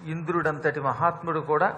ఇంద్రుడంతటి మహాత్ముడు కూడా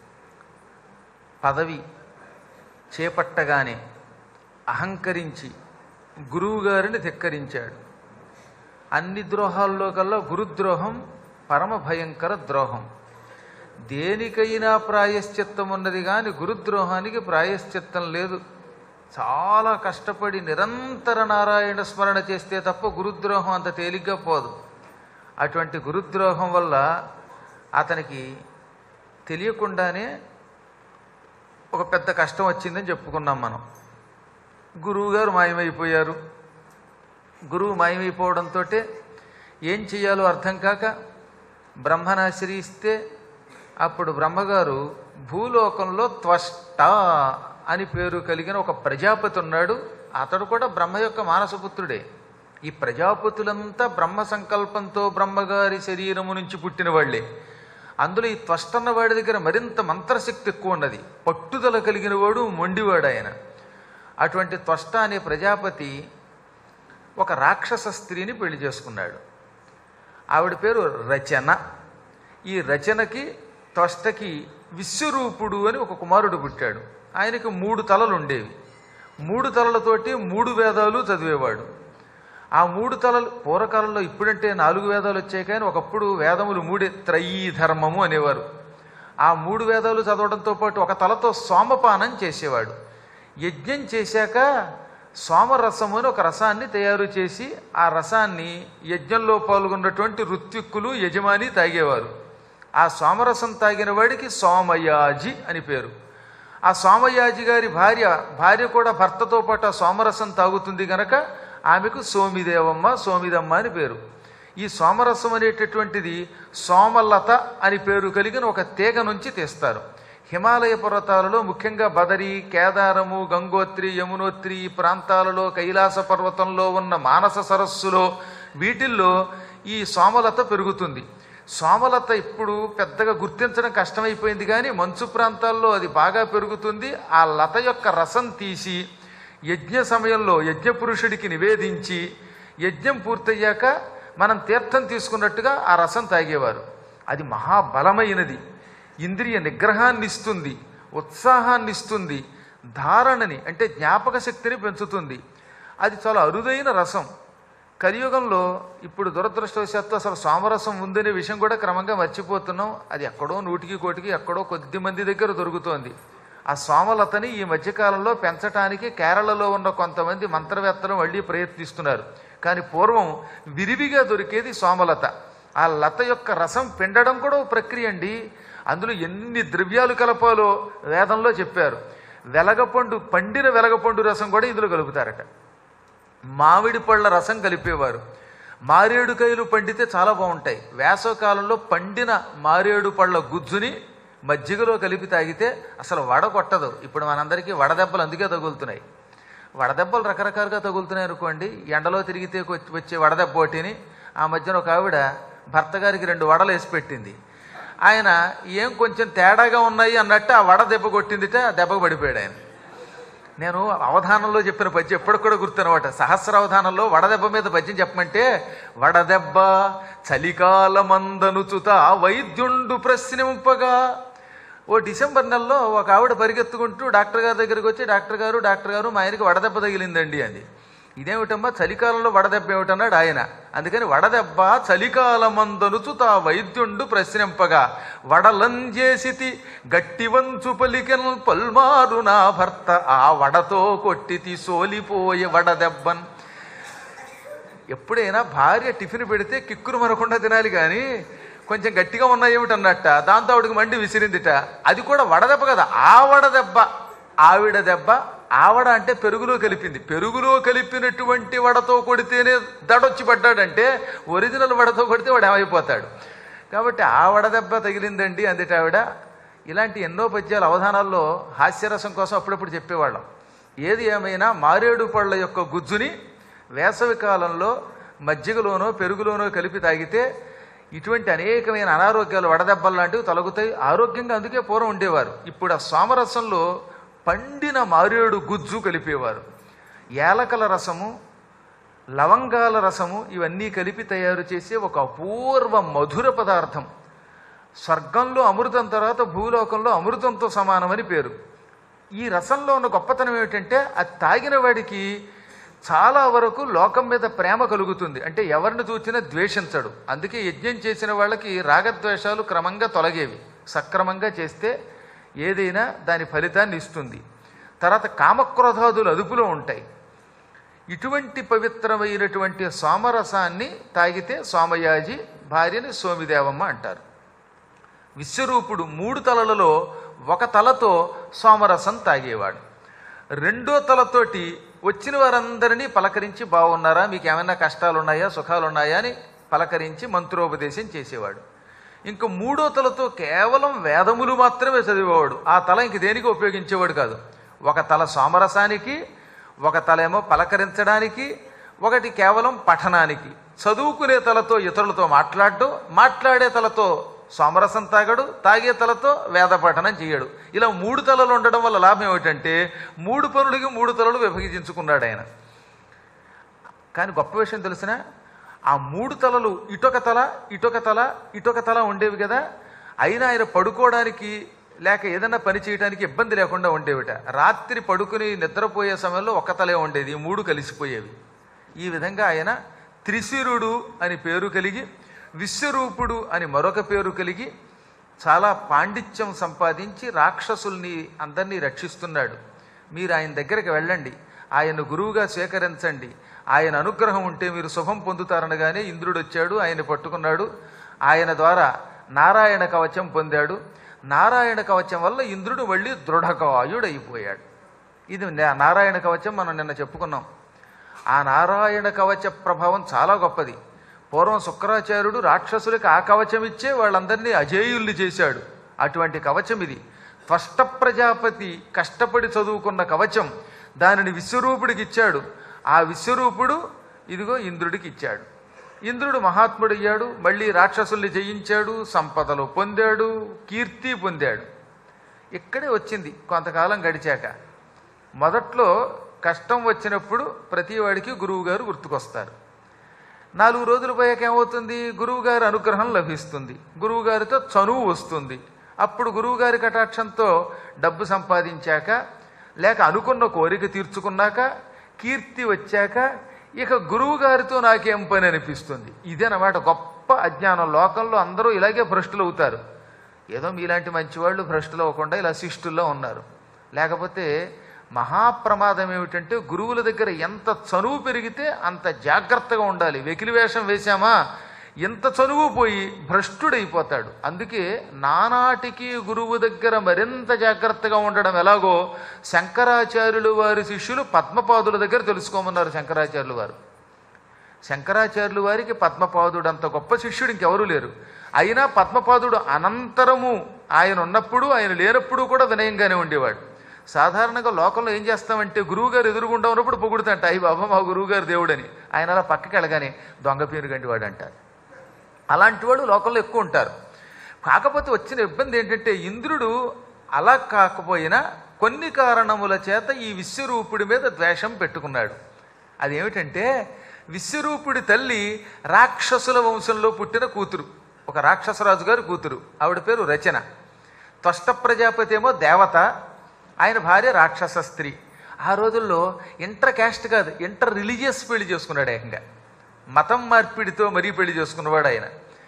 పదవి చేపట్టగానే అహంకరించి గురువుగారిని ధిక్కరించాడు అన్ని ద్రోహాల్లో కల్లా గురుద్రోహం పరమ భయంకర ద్రోహం దేనికైనా ప్రాయశ్చిత్తం ఉన్నది కానీ గురుద్రోహానికి ప్రాయశ్చిత్తం లేదు చాలా కష్టపడి నిరంతర నారాయణ స్మరణ చేస్తే తప్ప గురుద్రోహం అంత తేలిగ్గా పోదు అటువంటి గురుద్రోహం వల్ల అతనికి తెలియకుండానే ఒక పెద్ద కష్టం వచ్చిందని చెప్పుకున్నాం మనం గురువుగారు మాయమైపోయారు గురువు మాయమైపోవడంతో ఏం చెయ్యాలో అర్థం కాక బ్రహ్మను ఆశ్రయిస్తే అప్పుడు బ్రహ్మగారు భూలోకంలో త్వష్ట అని పేరు కలిగిన ఒక ప్రజాపతి ఉన్నాడు అతడు కూడా బ్రహ్మ యొక్క మానసపుత్రుడే ఈ ప్రజాపతులంతా బ్రహ్మ సంకల్పంతో బ్రహ్మగారి శరీరము నుంచి పుట్టిన వాళ్ళే అందులో ఈ త్వష్టన్న వాడి దగ్గర మరింత మంత్రశక్తి ఎక్కువ ఉన్నది పట్టుదల కలిగిన వాడు మొండివాడు ఆయన అటువంటి త్వష్ట అనే ప్రజాపతి ఒక రాక్షస స్త్రీని పెళ్లి చేసుకున్నాడు ఆవిడ పేరు రచన ఈ రచనకి త్వష్టకి విశ్వరూపుడు అని ఒక కుమారుడు పుట్టాడు ఆయనకి మూడు తలలు ఉండేవి మూడు తలలతోటి మూడు వేదాలు చదివేవాడు ఆ మూడు తలలు పూర్వకాలంలో ఇప్పుడంటే నాలుగు వేదాలు వచ్చాయి కానీ ఒకప్పుడు వేదములు మూడే త్రయీ ధర్మము అనేవారు ఆ మూడు వేదాలు చదవడంతో పాటు ఒక తలతో సోమపానం చేసేవాడు యజ్ఞం చేశాక సోమరసము అని ఒక రసాన్ని తయారు చేసి ఆ రసాన్ని యజ్ఞంలో పాల్గొన్నటువంటి ఋత్విక్కులు యజమాని తాగేవారు ఆ సోమరసం తాగిన వాడికి సోమయాజి అని పేరు ఆ సోమయాజి గారి భార్య భార్య కూడా భర్తతో పాటు ఆ సోమరసం తాగుతుంది గనక ఆమెకు సోమిదేవమ్మ సోమిదమ్మ అని పేరు ఈ సోమరసం అనేటటువంటిది సోమలత అని పేరు కలిగిన ఒక తీగ నుంచి తీస్తారు హిమాలయ పర్వతాలలో ముఖ్యంగా బదరి కేదారము గంగోత్రి యమునోత్రి ఈ ప్రాంతాలలో కైలాస పర్వతంలో ఉన్న మానస సరస్సులో వీటిల్లో ఈ సోమలత పెరుగుతుంది సోమలత ఇప్పుడు పెద్దగా గుర్తించడం కష్టమైపోయింది కానీ మంచు ప్రాంతాల్లో అది బాగా పెరుగుతుంది ఆ లత యొక్క రసం తీసి యజ్ఞ సమయంలో యజ్ఞపురుషుడికి నివేదించి యజ్ఞం పూర్తయ్యాక మనం తీర్థం తీసుకున్నట్టుగా ఆ రసం తాగేవారు అది మహాబలమైనది ఇంద్రియ నిగ్రహాన్ని ఇస్తుంది ఉత్సాహాన్ని ఇస్తుంది ధారణని అంటే జ్ఞాపక శక్తిని పెంచుతుంది అది చాలా అరుదైన రసం కలియుగంలో ఇప్పుడు దురదృష్టవశాత్తు అసలు సోమరసం ఉందనే విషయం కూడా క్రమంగా మర్చిపోతున్నాం అది ఎక్కడో నూటికి కోటికి ఎక్కడో కొద్ది మంది దగ్గర దొరుకుతోంది ఆ సోమలతని ఈ మధ్యకాలంలో పెంచడానికి కేరళలో ఉన్న కొంతమంది మంత్రవేత్తలు మళ్ళీ ప్రయత్నిస్తున్నారు కానీ పూర్వం విరివిగా దొరికేది సోమలత ఆ లత యొక్క రసం పిండడం కూడా ఒక ప్రక్రియ అండి అందులో ఎన్ని ద్రవ్యాలు కలపాలో వేదంలో చెప్పారు వెలగపండు పండిన వెలగపండు రసం కూడా ఇందులో కలుపుతారట మామిడి పళ్ళ రసం కలిపేవారు మారేడుకాయలు పండితే చాలా బాగుంటాయి వేసవకాలంలో పండిన మారేడు పళ్ళ గుజ్జుని మజ్జిగలో కలిపి తాగితే అసలు వడ కొట్టదు ఇప్పుడు మనందరికీ వడదెబ్బలు అందుకే తగులుతున్నాయి వడదెబ్బలు రకరకాలుగా తగులుతున్నాయి అనుకోండి ఎండలో తిరిగితే కొచ్చి- వచ్చే వడదెబ్బ ఒకటిని ఆ మధ్యన ఒక ఆవిడ భర్త గారికి రెండు వడలు వేసి పెట్టింది ఆయన ఏం కొంచెం తేడాగా ఉన్నాయి అన్నట్టు ఆ వడ దెబ్బ కొట్టిందిట ఆ దెబ్బకు పడిపోయాడు ఆయన నేను అవధానంలో చెప్పిన పద్యం ఎప్పటికి కూడా గుర్తునమాట సహస్రావధానంలో వడదెబ్బ మీద పద్యం చెప్పమంటే వడదెబ్బ చలికాలమందనుచుత వైద్యుండు ప్రశ్నింపగా ఓ డిసెంబర్ నెలలో ఒక ఆవిడ పరిగెత్తుకుంటూ డాక్టర్ గారి దగ్గరికి వచ్చి డాక్టర్ గారు డాక్టర్ గారు మా ఆయనకి వడదెబ్బ తగిలిందండి అంది ఇదేమిటమ్మా చలికాలంలో వడదెబ్బ ఏమిటన్నాడు ఆయన అందుకని వడదెబ్బ చలికాలమందనుచు తా వైద్యుండు ప్రశ్నింపగా వడలంజేసితి గట్టి వంచు పలికెన్ పల్మారు నా భర్త ఆ వడతో కొట్టితి సోలిపోయే వడదెబ్బన్ ఎప్పుడైనా భార్య టిఫిన్ పెడితే కిక్కురు మనకుండా తినాలి కానీ కొంచెం గట్టిగా ఉన్నాయేమిటన్నట్ట దాంతో ఆవిడకి మండి విసిరిందిట అది కూడా వడదెబ్బ కదా ఆ వడదెబ్బ ఆవిడ దెబ్బ ఆవడ అంటే పెరుగులో కలిపింది పెరుగులో కలిపినటువంటి వడతో కొడితేనే దడొచ్చి పడ్డాడంటే ఒరిజినల్ వడతో కొడితే వాడు ఏమైపోతాడు కాబట్టి ఆ వడదెబ్బ తగిలిందండి అందుట ఆవిడ ఇలాంటి ఎన్నో పద్యాలు అవధానాల్లో హాస్యరసం కోసం అప్పుడప్పుడు చెప్పేవాళ్ళం ఏది ఏమైనా మారేడు పళ్ళ యొక్క గుజ్జుని వేసవి కాలంలో మజ్జిగలోనో పెరుగులోనో కలిపి తాగితే ఇటువంటి అనేకమైన అనారోగ్యాలు వడదెబ్బలు లాంటివి తొలగుతాయి ఆరోగ్యంగా అందుకే పూర్వం ఉండేవారు ఇప్పుడు ఆ సోమరసంలో పండిన మారేడు గుజ్జు కలిపేవారు ఏలకల రసము లవంగాల రసము ఇవన్నీ కలిపి తయారు చేసే ఒక అపూర్వ మధుర పదార్థం స్వర్గంలో అమృతం తర్వాత భూలోకంలో అమృతంతో సమానమని పేరు ఈ రసంలో ఉన్న గొప్పతనం ఏమిటంటే అది తాగిన వాడికి చాలా వరకు లోకం మీద ప్రేమ కలుగుతుంది అంటే ఎవరిని చూసినా ద్వేషించడు అందుకే యజ్ఞం చేసిన వాళ్ళకి రాగద్వేషాలు క్రమంగా తొలగేవి సక్రమంగా చేస్తే ఏదైనా దాని ఫలితాన్ని ఇస్తుంది తర్వాత కామక్రోధాదులు అదుపులో ఉంటాయి ఇటువంటి పవిత్రమైనటువంటి సోమరసాన్ని తాగితే సోమయాజి భార్యని సోమిదేవమ్మ అంటారు విశ్వరూపుడు మూడు తలలలో ఒక తలతో సోమరసం తాగేవాడు రెండో తలతోటి వచ్చిన వారందరినీ పలకరించి బాగున్నారా మీకు ఏమైనా కష్టాలు ఉన్నాయా సుఖాలు ఉన్నాయా అని పలకరించి మంత్రోపదేశం చేసేవాడు ఇంక మూడో తలతో కేవలం వేదములు మాత్రమే చదివేవాడు ఆ తల ఇంక దేనికి ఉపయోగించేవాడు కాదు ఒక తల సోమరసానికి ఒక తల ఏమో పలకరించడానికి ఒకటి కేవలం పఠనానికి చదువుకునే తలతో ఇతరులతో మాట్లాడడం మాట్లాడే తలతో సోమరసం తాగడు తాగే తలతో వేద పఠనం చేయడు ఇలా మూడు తలలు ఉండడం వల్ల లాభం ఏమిటంటే మూడు పనులకి మూడు తలలు విభజించుకున్నాడు ఆయన కానీ గొప్ప విషయం తెలిసిన ఆ మూడు తలలు ఇటొక తల ఇటొక తల ఇటొక తల ఉండేవి కదా అయినా ఆయన పడుకోవడానికి లేక ఏదైనా పని చేయడానికి ఇబ్బంది లేకుండా ఉండేవిట రాత్రి పడుకుని నిద్రపోయే సమయంలో ఒక తలే ఉండేది ఈ మూడు కలిసిపోయేవి ఈ విధంగా ఆయన త్రిశిరుడు అని పేరు కలిగి విశ్వరూపుడు అని మరొక పేరు కలిగి చాలా పాండిత్యం సంపాదించి రాక్షసుల్ని అందరినీ రక్షిస్తున్నాడు మీరు ఆయన దగ్గరికి వెళ్ళండి ఆయన గురువుగా స్వీకరించండి ఆయన అనుగ్రహం ఉంటే మీరు శుభం పొందుతారనగానే ఇంద్రుడు వచ్చాడు ఆయన పట్టుకున్నాడు ఆయన ద్వారా నారాయణ కవచం పొందాడు నారాయణ కవచం వల్ల ఇంద్రుడు మళ్ళీ దృఢకాయుడైపోయాడు ఇది నా- నారాయణ కవచం మనం నిన్న చెప్పుకున్నాం ఆ నారాయణ కవచ ప్రభావం చాలా గొప్పది పూర్వం శుక్రాచార్యుడు రాక్షసులకు ఆ కవచం ఇచ్చే వాళ్ళందరినీ అజేయుల్ని చేశాడు అటువంటి కవచం ఇది త్వష్ట ప్రజాపతి కష్టపడి చదువుకున్న కవచం దానిని విశ్వరూపుడికి ఇచ్చాడు ఆ విశ్వరూపుడు ఇదిగో ఇంద్రుడికి ఇచ్చాడు ఇంద్రుడు మహాత్ముడయ్యాడు మళ్ళీ రాక్షసుల్ని జయించాడు సంపదలు పొందాడు కీర్తి పొందాడు ఇక్కడే వచ్చింది కొంతకాలం గడిచాక మొదట్లో కష్టం వచ్చినప్పుడు ప్రతివాడికి గురువుగారు గుర్తుకొస్తారు నాలుగు రోజులు పోయాక ఏమవుతుంది గురువుగారి అనుగ్రహం లభిస్తుంది గురువుగారితో చనువు వస్తుంది అప్పుడు గురువుగారి కటాక్షంతో డబ్బు సంపాదించాక లేక అనుకున్న కోరిక తీర్చుకున్నాక కీర్తి వచ్చాక ఇక గురువుగారితో నాకేం పని అనిపిస్తుంది ఇదేనమాట గొప్ప అజ్ఞానం లోకంలో అందరూ ఇలాగే భ్రష్టులు అవుతారు ఏదో మీలాంటి మంచివాళ్ళు భ్రష్టులు అవ్వకుండా ఇలా శిష్టుల్లో ఉన్నారు లేకపోతే మహాప్రమాదం ఏమిటంటే గురువుల దగ్గర ఎంత చనువు పెరిగితే అంత జాగ్రత్తగా ఉండాలి వెకిలి వేషం వేశామా ఎంత చనువు పోయి భ్రష్టుడైపోతాడు అందుకే నానాటికి గురువు దగ్గర మరింత జాగ్రత్తగా ఉండడం ఎలాగో శంకరాచార్యులు వారి శిష్యులు పద్మపాదుల దగ్గర తెలుసుకోమన్నారు శంకరాచార్యులు వారు శంకరాచార్యులు వారికి పద్మపాదుడు అంత గొప్ప శిష్యుడు ఇంకెవరూ లేరు అయినా పద్మపాదుడు అనంతరము ఆయన ఉన్నప్పుడు ఆయన లేనప్పుడు కూడా వినయంగానే ఉండేవాడు సాధారణంగా లోకంలో ఏం చేస్తామంటే గురువుగారు ఎదురుగుండా ఉన్నప్పుడు పొగుడుతంట అయ్యి బాబా మా గురువుగారు దేవుడని ఆయన అలా పక్కకి వెళ్ళగానే దొంగ పేరు గంటి వాడు అంటారు అలాంటి వాడు లోకంలో ఎక్కువ ఉంటారు కాకపోతే వచ్చిన ఇబ్బంది ఏంటంటే ఇంద్రుడు అలా కాకపోయినా కొన్ని కారణముల చేత ఈ విశ్వరూపుడి మీద ద్వేషం పెట్టుకున్నాడు అదేమిటంటే విశ్వరూపుడి తల్లి రాక్షసుల వంశంలో పుట్టిన కూతురు ఒక రాక్షసరాజు గారి కూతురు ఆవిడ పేరు రచన త్వష్ట ప్రజాపతి ఏమో దేవత ఆయన భార్య రాక్షస స్త్రీ ఆ రోజుల్లో ఇంటర్ క్యాస్ట్ కాదు ఇంటర్ రిలీజియస్ పెళ్లి చేసుకున్నాడు ఏకంగా మతం మార్పిడితో మరీ పెళ్లి చేసుకున్నవాడు ఆయన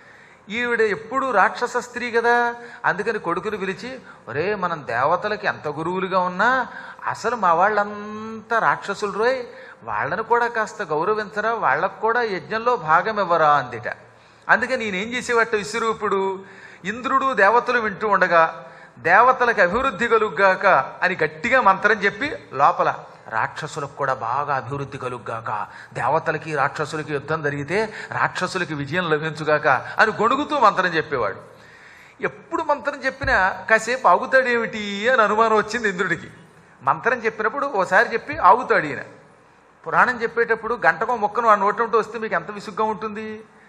ఈవిడ ఎప్పుడు రాక్షస స్త్రీ కదా అందుకని కొడుకుని పిలిచి ఒరే మనం దేవతలకి ఎంత గురువులుగా ఉన్నా అసలు మా వాళ్ళంతా రాక్షసులు రోయ్ వాళ్ళని కూడా కాస్త గౌరవించరా వాళ్ళకు కూడా యజ్ఞంలో భాగం ఇవ్వరా అందిట అందుకని నేనేం చేసేవట్ట విశ్వరూపుడు ఇంద్రుడు దేవతలు వింటూ ఉండగా దేవతలకు అభివృద్ధి కలుగ్గాక అని గట్టిగా మంత్రం చెప్పి లోపల రాక్షసులకు కూడా బాగా అభివృద్ధి కలుగ్గాక దేవతలకి రాక్షసులకి యుద్ధం జరిగితే రాక్షసులకి విజయం లభించుగాక అని గొడుగుతూ మంత్రం చెప్పేవాడు ఎప్పుడు మంత్రం చెప్పినా కాసేపు ఆగుతాడేమిటి అని అనుమానం వచ్చింది ఇంద్రుడికి మంత్రం చెప్పినప్పుడు ఓసారి చెప్పి ఆగుతాడు ఈయన పురాణం చెప్పేటప్పుడు గంటకో మొక్కను ఆ నోటి వస్తే మీకు ఎంత విసుగ్గా ఉంటుంది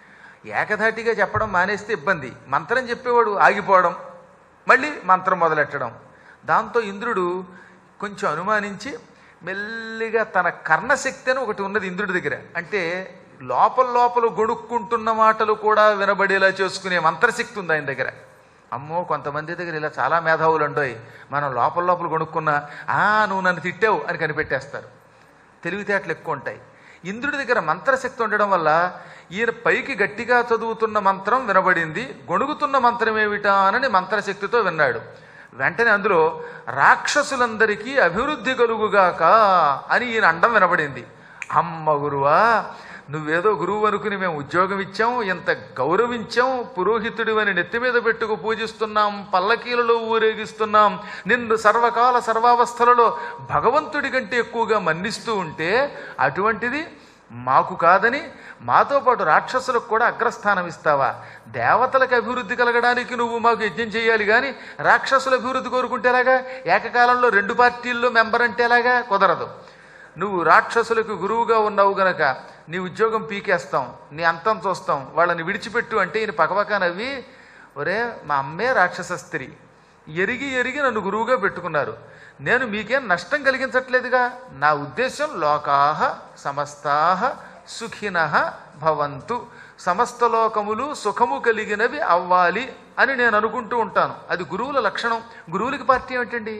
ఏకధాటిగా చెప్పడం మానేస్తే ఇబ్బంది మంత్రం చెప్పేవాడు ఆగిపోవడం మళ్ళీ మంత్రం మొదలెట్టడం దాంతో ఇంద్రుడు కొంచెం అనుమానించి మెల్లిగా తన కర్ణశక్తి అని ఒకటి ఉన్నది ఇంద్రుడి దగ్గర అంటే లోపల లోపల గొడుక్కుంటున్న మాటలు కూడా వినబడేలా చేసుకునే మంత్రశక్తి ఉంది ఆయన దగ్గర అమ్మో కొంతమంది దగ్గర ఇలా చాలా మేధావులు ఉండోయి మనం లోపల లోపల కొనుక్కున్నా ఆ నువ్వు నన్ను తిట్టావు అని కనిపెట్టేస్తారు తెలివితేటలు ఎక్కువ ఉంటాయి ఇంద్రుడి దగ్గర మంత్రశక్తి ఉండడం వల్ల ఈయన పైకి గట్టిగా చదువుతున్న మంత్రం వినబడింది గొణుగుతున్న మంత్రం ఏమిటా అని మంత్రశక్తితో విన్నాడు వెంటనే అందులో రాక్షసులందరికీ అభివృద్ధి కలుగుగాక అని ఈయన అండం వినబడింది అమ్మ గురువా నువ్వేదో గురువు అనుకుని మేము ఉద్యోగం ఇచ్చాం ఎంత గౌరవించాం పురోహితుడి అని నెత్తి మీద పెట్టుకు పూజిస్తున్నాం పల్లకీలలో ఊరేగిస్తున్నాం నిన్ను సర్వకాల సర్వావస్థలలో భగవంతుడి కంటే ఎక్కువగా మన్నిస్తూ ఉంటే అటువంటిది మాకు కాదని మాతో పాటు రాక్షసులకు కూడా అగ్రస్థానం ఇస్తావా దేవతలకు అభివృద్ధి కలగడానికి నువ్వు మాకు యజ్ఞం చేయాలి కానీ రాక్షసుల అభివృద్ధి కోరుకుంటే ఎలాగా ఏకకాలంలో రెండు పార్టీల్లో మెంబర్ అంటే ఎలాగా కుదరదు నువ్వు రాక్షసులకు గురువుగా ఉన్నావు గనక నీ ఉద్యోగం పీకేస్తాం నీ అంతం చూస్తాం వాళ్ళని విడిచిపెట్టు అంటే ఈయన పకపక నవ్వి ఒరే మా అమ్మే రాక్షస స్త్రీ ఎరిగి ఎరిగి నన్ను గురువుగా పెట్టుకున్నారు నేను మీకేం నష్టం కలిగించట్లేదుగా నా ఉద్దేశం లోకాహ సమస్తాహ సుఖిన భవంతు సమస్త లోకములు సుఖము కలిగినవి అవ్వాలి అని నేను అనుకుంటూ ఉంటాను అది గురువుల లక్షణం గురువులకి పార్టీ ఏమిటండి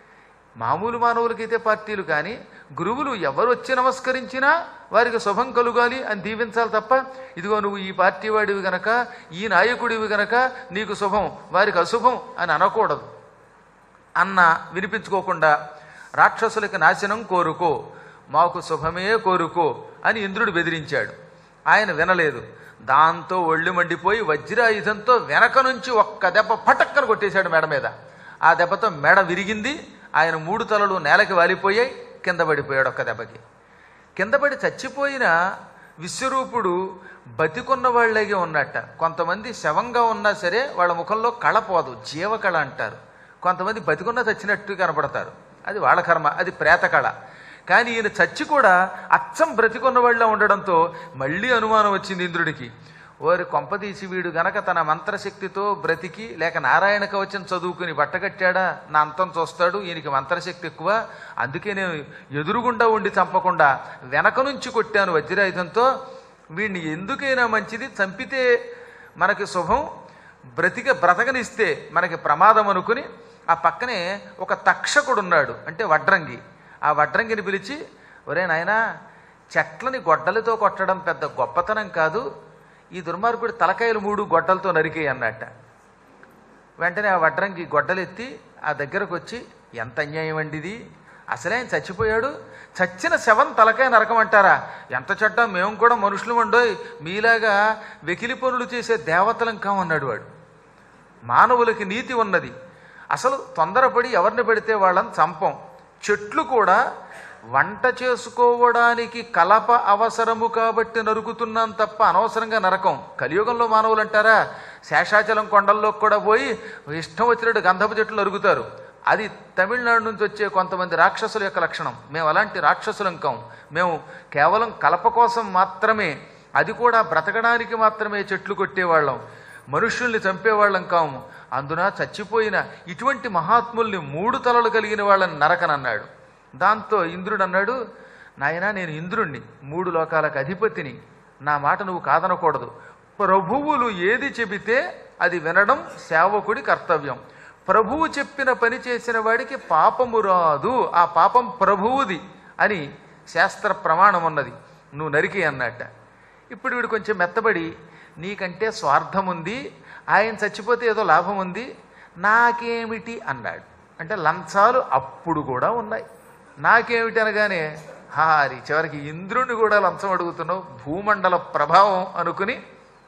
మామూలు మానవులకైతే పార్టీలు కానీ గురువులు ఎవరు వచ్చి నమస్కరించినా వారికి శుభం కలుగాలి అని దీవించాలి తప్ప ఇదిగో నువ్వు ఈ పార్టీ వాడివి గనక ఈ నాయకుడివి గనక నీకు శుభం వారికి అశుభం అని అనకూడదు అన్న వినిపించుకోకుండా రాక్షసులకి నాశనం కోరుకో మాకు శుభమే కోరుకో అని ఇంద్రుడు బెదిరించాడు ఆయన వినలేదు దాంతో ఒళ్ళు మండిపోయి వజ్రాయుధంతో వెనక నుంచి ఒక్క దెబ్బ పటక్కన కొట్టేశాడు మెడ మీద ఆ దెబ్బతో మెడ విరిగింది ఆయన మూడు తలలు నేలకి వాలిపోయాయి కింద పడిపోయాడు ఒక్క దెబ్బకి కింద పడి చచ్చిపోయిన విశ్వరూపుడు బతికున్న వాళ్ళగే ఉన్నట్ట కొంతమంది శవంగా ఉన్నా సరే వాళ్ళ ముఖంలో కళ పోదు జీవకళ అంటారు కొంతమంది బతికున్న చచ్చినట్టు కనపడతారు అది వాళ్ళ కర్మ అది ప్రేత కళ కానీ ఈయన చచ్చి కూడా అచ్చం బ్రతికున్న వాళ్ళ ఉండడంతో మళ్ళీ అనుమానం వచ్చింది ఇంద్రుడికి ఓరి కొంపదీసి వీడు గనక తన మంత్రశక్తితో బ్రతికి లేక నారాయణ కవచం చదువుకుని బట్టగట్టాడా నా అంతం చూస్తాడు ఈయనకి మంత్రశక్తి ఎక్కువ అందుకే నేను ఎదురుగుండా ఉండి చంపకుండా వెనక నుంచి కొట్టాను వజ్రాయుధంతో వీడిని ఎందుకైనా మంచిది చంపితే మనకి శుభం బ్రతిక బ్రతకనిస్తే మనకి ప్రమాదం అనుకుని ఆ పక్కనే ఒక తక్షకుడు ఉన్నాడు అంటే వడ్రంగి ఆ వడ్రంగిని పిలిచి ఒరే నాయనా చెట్లని గొడ్డలతో కొట్టడం పెద్ద గొప్పతనం కాదు ఈ దుర్మార్గుడు తలకాయలు మూడు గొడ్డలతో నరికేయి అన్నట్ట వెంటనే ఆ వడ్రంగి గొడ్డలెత్తి ఆ దగ్గరకు వచ్చి ఎంత అన్యాయం అండి ఇది అసలే ఆయన చచ్చిపోయాడు చచ్చిన శవం తలకాయ నరకమంటారా ఎంత చెడ్డ మేము కూడా మనుషులు ఉండోయ్ మీలాగా వెకిలి పనులు చేసే దేవతలం కామన్నాడు వాడు మానవులకి నీతి ఉన్నది అసలు తొందరపడి ఎవరిని పెడితే వాళ్ళని చంపం చెట్లు కూడా వంట చేసుకోవడానికి కలప అవసరము కాబట్టి నరుకుతున్నాం తప్ప అనవసరంగా నరకం కలియుగంలో మానవులు అంటారా శేషాచలం కొండల్లోకి కూడా పోయి ఇష్టం వచ్చినట్టు గంధపు చెట్లు నరుగుతారు అది తమిళనాడు నుంచి వచ్చే కొంతమంది రాక్షసుల యొక్క లక్షణం మేము అలాంటి రాక్షసులం కాం మేము కేవలం కలప కోసం మాత్రమే అది కూడా బ్రతకడానికి మాత్రమే చెట్లు కొట్టేవాళ్ళం మనుష్యుల్ని చంపేవాళ్ళం కాము అందున చచ్చిపోయిన ఇటువంటి మహాత్ముల్ని మూడు తలలు కలిగిన వాళ్ళని నరకనన్నాడు దాంతో ఇంద్రుడు అన్నాడు నాయనా నేను ఇంద్రుణ్ణి మూడు లోకాలకు అధిపతిని నా మాట నువ్వు కాదనకూడదు ప్రభువులు ఏది చెబితే అది వినడం సేవకుడి కర్తవ్యం ప్రభువు చెప్పిన పని చేసిన వాడికి పాపము రాదు ఆ పాపం ప్రభువుది అని శాస్త్ర ప్రమాణం ఉన్నది నువ్వు నరికి అన్నట్ట ఇప్పుడు వీడు కొంచెం మెత్తబడి నీకంటే స్వార్థం ఉంది ఆయన చచ్చిపోతే ఏదో లాభం ఉంది నాకేమిటి అన్నాడు అంటే లంచాలు అప్పుడు కూడా ఉన్నాయి నాకేమిటి అనగానే హారి చివరికి ఇంద్రుని కూడా లంచం అడుగుతున్నావు భూమండల ప్రభావం అనుకుని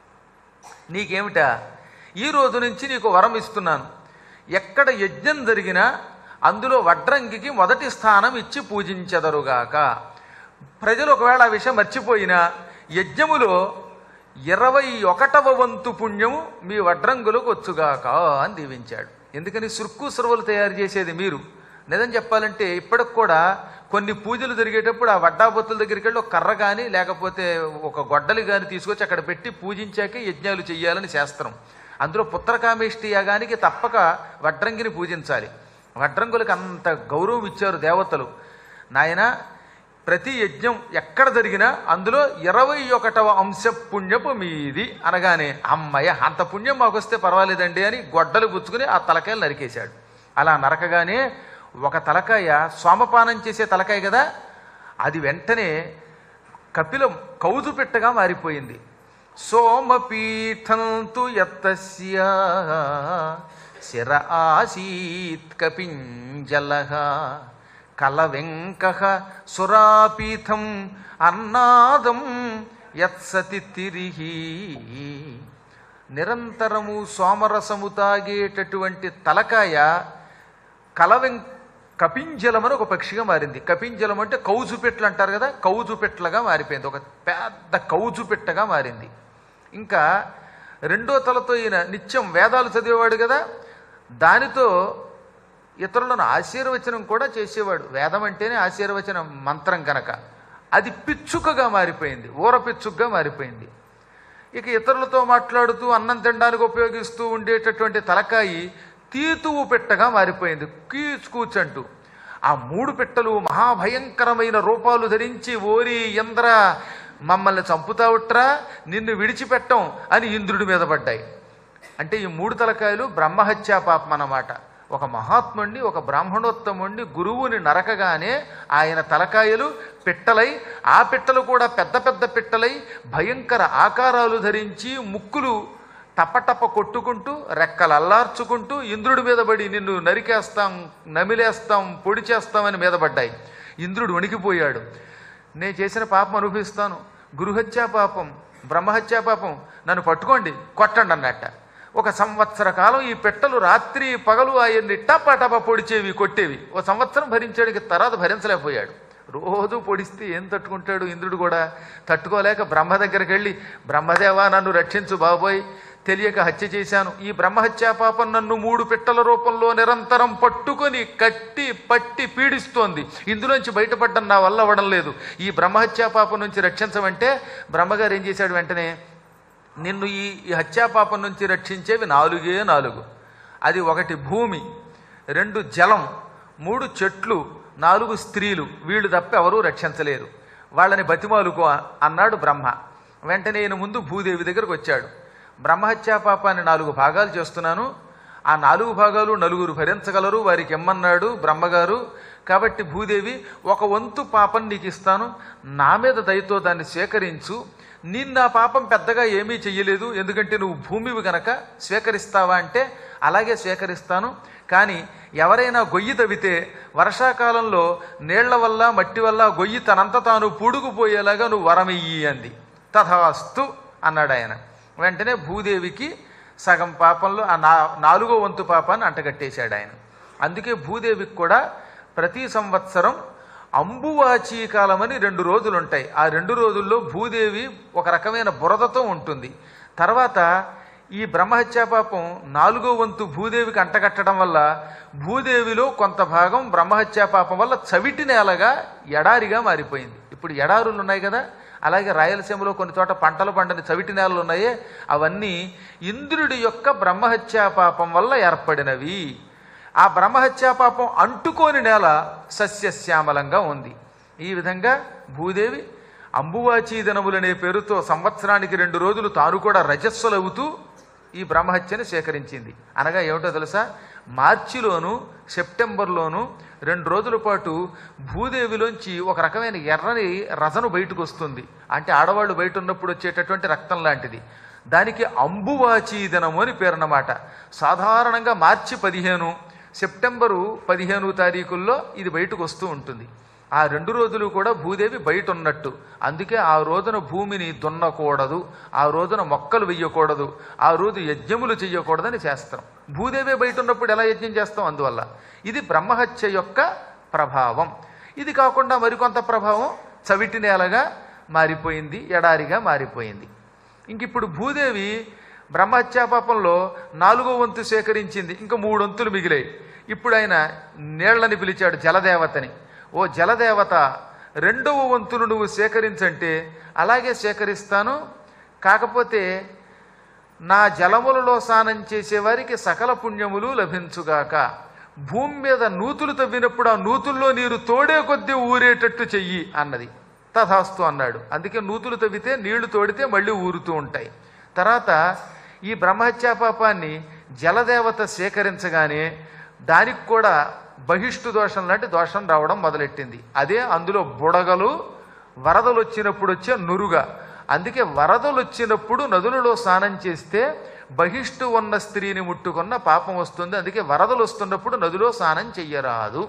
నీకేమిటా ఈ రోజు నుంచి నీకు వరం ఇస్తున్నాను ఎక్కడ యజ్ఞం జరిగినా అందులో వడ్రంగికి మొదటి స్థానం ఇచ్చి పూజించెదరుగాక ప్రజలు ఒకవేళ ఆ విషయం మర్చిపోయినా యజ్ఞములో ఇరవై ఒకటవ వంతు పుణ్యము మీ వడ్రంగులకు వచ్చుగాక అని దీవించాడు ఎందుకని సుర్కు సురవలు తయారు చేసేది మీరు నిజం చెప్పాలంటే ఇప్పటికి కూడా కొన్ని పూజలు జరిగేటప్పుడు ఆ వడ్డాబొత్తుల దగ్గరికి వెళ్ళి ఒక కర్ర కానీ లేకపోతే ఒక గొడ్డలి కానీ తీసుకొచ్చి అక్కడ పెట్టి పూజించాకే యజ్ఞాలు చెయ్యాలని శాస్త్రం అందులో పుత్రకామేష్టి యాగానికి తప్పక వడ్రంగిని పూజించాలి వడ్రంగులకు అంత గౌరవం ఇచ్చారు దేవతలు నాయన ప్రతి యజ్ఞం ఎక్కడ జరిగినా అందులో ఇరవై ఒకటవ అంశ పుణ్యపు మీది అనగానే అమ్మయ్య అంత పుణ్యం మాకు వస్తే పర్వాలేదండి అని గొడ్డలు పుచ్చుకుని ఆ తలకాయలు నరికేశాడు అలా నరకగానే ఒక తలకాయ సోమపానం చేసే తలకాయ కదా అది వెంటనే కపిలం కౌజు పెట్టగా మారిపోయింది సోమపీఠంతు ఎత్తస్య శిర ఆసీత్ కపింజల కలవెంక సురాపీఠం అన్నాదం యత్సతి తిరిగి నిరంతరము సోమరసము తాగేటటువంటి తలకాయ కలవెం కపింజలం అని ఒక పక్షిగా మారింది కపింజలం అంటే కౌజు పెట్లు అంటారు కదా కౌజు పెట్లగా మారిపోయింది ఒక పెద్ద కౌజు పెట్టగా మారింది ఇంకా రెండో తలతో ఈయన నిత్యం వేదాలు చదివేవాడు కదా దానితో ఇతరులను ఆశీర్వచనం కూడా చేసేవాడు వేదం అంటేనే ఆశీర్వచనం మంత్రం కనుక అది పిచ్చుకగా మారిపోయింది ఊర పిచ్చుకగా మారిపోయింది ఇక ఇతరులతో మాట్లాడుతూ అన్నం తినడానికి ఉపయోగిస్తూ ఉండేటటువంటి తలకాయి తీతువు పెట్టగా మారిపోయింది కీచు కూచంటూ ఆ మూడు పెట్టలు మహాభయంకరమైన రూపాలు ధరించి ఓరి ఇంద్ర మమ్మల్ని చంపుతావుట్రా నిన్ను విడిచిపెట్టం అని ఇంద్రుడి మీద పడ్డాయి అంటే ఈ మూడు తలకాయలు బ్రహ్మహత్యా పాపం అన్నమాట ఒక మహాత్ముణ్ణి ఒక బ్రాహ్మణోత్తముణ్ణి గురువుని నరకగానే ఆయన తలకాయలు పిట్టలై ఆ పిట్టలు కూడా పెద్ద పెద్ద పిట్టలై భయంకర ఆకారాలు ధరించి ముక్కులు టపటప కొట్టుకుంటూ రెక్కలు అల్లార్చుకుంటూ ఇంద్రుడి మీద పడి నిన్ను నరికేస్తాం నమిలేస్తాం పొడి చేస్తామని మీద పడ్డాయి ఇంద్రుడు వణికిపోయాడు నేను చేసిన పాపం అనుభవిస్తాను గురుహత్యా పాపం బ్రహ్మహత్యా పాపం నన్ను పట్టుకోండి కొట్టండి అన్నట్ట ఒక సంవత్సర కాలం ఈ పెట్టలు రాత్రి పగలు ఆయన్ని టప టప పొడిచేవి కొట్టేవి ఓ సంవత్సరం భరించాడికి తర్వాత భరించలేకపోయాడు రోజు పొడిస్తే ఏం తట్టుకుంటాడు ఇంద్రుడు కూడా తట్టుకోలేక బ్రహ్మ దగ్గరికి వెళ్ళి బ్రహ్మదేవా నన్ను రక్షించు బాబోయ్ తెలియక హత్య చేశాను ఈ బ్రహ్మహత్యా పాపం నన్ను మూడు పిట్టల రూపంలో నిరంతరం పట్టుకొని కట్టి పట్టి పీడిస్తోంది ఇందులోంచి బయటపడ్డం నా వల్ల అవ్వడం లేదు ఈ బ్రహ్మహత్యా పాపం నుంచి రక్షించమంటే బ్రహ్మగారు ఏం చేశాడు వెంటనే నిన్ను ఈ ఈ హత్యాపాపం నుంచి రక్షించేవి నాలుగే నాలుగు అది ఒకటి భూమి రెండు జలం మూడు చెట్లు నాలుగు స్త్రీలు వీళ్ళు తప్ప ఎవరూ రక్షించలేరు వాళ్ళని బతిమాలుకో అన్నాడు బ్రహ్మ వెంటనే ఈయన ముందు భూదేవి దగ్గరకు వచ్చాడు బ్రహ్మహత్యా పాపాన్ని నాలుగు భాగాలు చేస్తున్నాను ఆ నాలుగు భాగాలు నలుగురు భరించగలరు వారికి ఇమ్మన్నాడు బ్రహ్మగారు కాబట్టి భూదేవి ఒక వంతు పాపం నీకు ఇస్తాను నా మీద దయతో దాన్ని స్వీకరించు నేను నా పాపం పెద్దగా ఏమీ చెయ్యలేదు ఎందుకంటే నువ్వు భూమివి గనక స్వీకరిస్తావా అంటే అలాగే స్వీకరిస్తాను కానీ ఎవరైనా గొయ్యి తవ్వితే వర్షాకాలంలో నీళ్ల వల్ల మట్టి వల్ల గొయ్యి తనంత తాను పూడుకుపోయేలాగా నువ్వు వరమియ్యి అంది తథాస్తు అన్నాడు ఆయన వెంటనే భూదేవికి సగం పాపంలో ఆ నా నాలుగో వంతు పాపాన్ని అంటగట్టేశాడు ఆయన అందుకే భూదేవికి కూడా ప్రతి సంవత్సరం అంబువాచీ కాలమని రెండు రోజులు ఉంటాయి ఆ రెండు రోజుల్లో భూదేవి ఒక రకమైన బురదతో ఉంటుంది తర్వాత ఈ బ్రహ్మహత్యా పాపం నాలుగో వంతు భూదేవికి అంటగట్టడం వల్ల భూదేవిలో కొంత భాగం బ్రహ్మహత్యా పాపం వల్ల చవిటి నేలగా ఎడారిగా మారిపోయింది ఇప్పుడు ఎడారులు ఉన్నాయి కదా అలాగే రాయలసీమలో కొన్ని చోట పంటలు పండని చవిటి నేలలు ఉన్నాయే అవన్నీ ఇంద్రుడి యొక్క బ్రహ్మహత్యా పాపం వల్ల ఏర్పడినవి ఆ బ్రహ్మహత్యా పాపం అంటుకోని నేల సస్యశ్యామలంగా ఉంది ఈ విధంగా భూదేవి అంబువాచీ దినములనే పేరుతో సంవత్సరానికి రెండు రోజులు తాను కూడా రజస్సులవుతూ ఈ బ్రహ్మహత్యని స్వీకరించింది అనగా ఏమిటో తెలుసా మార్చిలోను సెప్టెంబర్లోను రెండు రోజుల పాటు భూదేవిలోంచి ఒక రకమైన ఎర్రని రజను బయటకు వస్తుంది అంటే ఆడవాళ్ళు బయట ఉన్నప్పుడు వచ్చేటటువంటి రక్తం లాంటిది దానికి అంబువాచీ దినము అని పేరున్నమాట సాధారణంగా మార్చి పదిహేను సెప్టెంబరు పదిహేను తారీఖుల్లో ఇది బయటకు వస్తూ ఉంటుంది ఆ రెండు రోజులు కూడా భూదేవి బయట ఉన్నట్టు అందుకే ఆ రోజున భూమిని దున్నకూడదు ఆ రోజున మొక్కలు వెయ్యకూడదు ఆ రోజు యజ్ఞములు చెయ్యకూడదని చేస్తాం భూదేవి బయట ఉన్నప్పుడు ఎలా యజ్ఞం చేస్తాం అందువల్ల ఇది బ్రహ్మహత్య యొక్క ప్రభావం ఇది కాకుండా మరికొంత ప్రభావం చవిటి నేలగా మారిపోయింది ఎడారిగా మారిపోయింది ఇంక ఇప్పుడు భూదేవి బ్రహ్మహత్యా పాపంలో నాలుగో వంతు సేకరించింది ఇంకా మూడు వంతులు మిగిలాయి ఇప్పుడు ఆయన నీళ్లని పిలిచాడు జలదేవతని ఓ జలదేవత రెండవ వంతును నువ్వు సేకరించంటే అలాగే సేకరిస్తాను కాకపోతే నా జలములలో స్నానం చేసేవారికి సకల పుణ్యములు లభించుగాక భూమి మీద నూతులు తవ్వినప్పుడు ఆ నూతుల్లో నీరు తోడే కొద్దీ ఊరేటట్టు చెయ్యి అన్నది తథాస్తు అన్నాడు అందుకే నూతులు తవ్వితే నీళ్లు తోడితే మళ్ళీ ఊరుతూ ఉంటాయి తర్వాత ఈ బ్రహ్మహత్యా పాపాన్ని జలదేవత సేకరించగానే దానికి కూడా బహిష్టు దోషం లాంటి దోషం రావడం మొదలెట్టింది అదే అందులో బుడగలు వరదలు వచ్చినప్పుడు వచ్చే నురుగ అందుకే వరదలు వచ్చినప్పుడు నదులలో స్నానం చేస్తే బహిష్టు ఉన్న స్త్రీని ముట్టుకున్న పాపం వస్తుంది అందుకే వరదలు వస్తున్నప్పుడు నదిలో స్నానం చెయ్యరాదు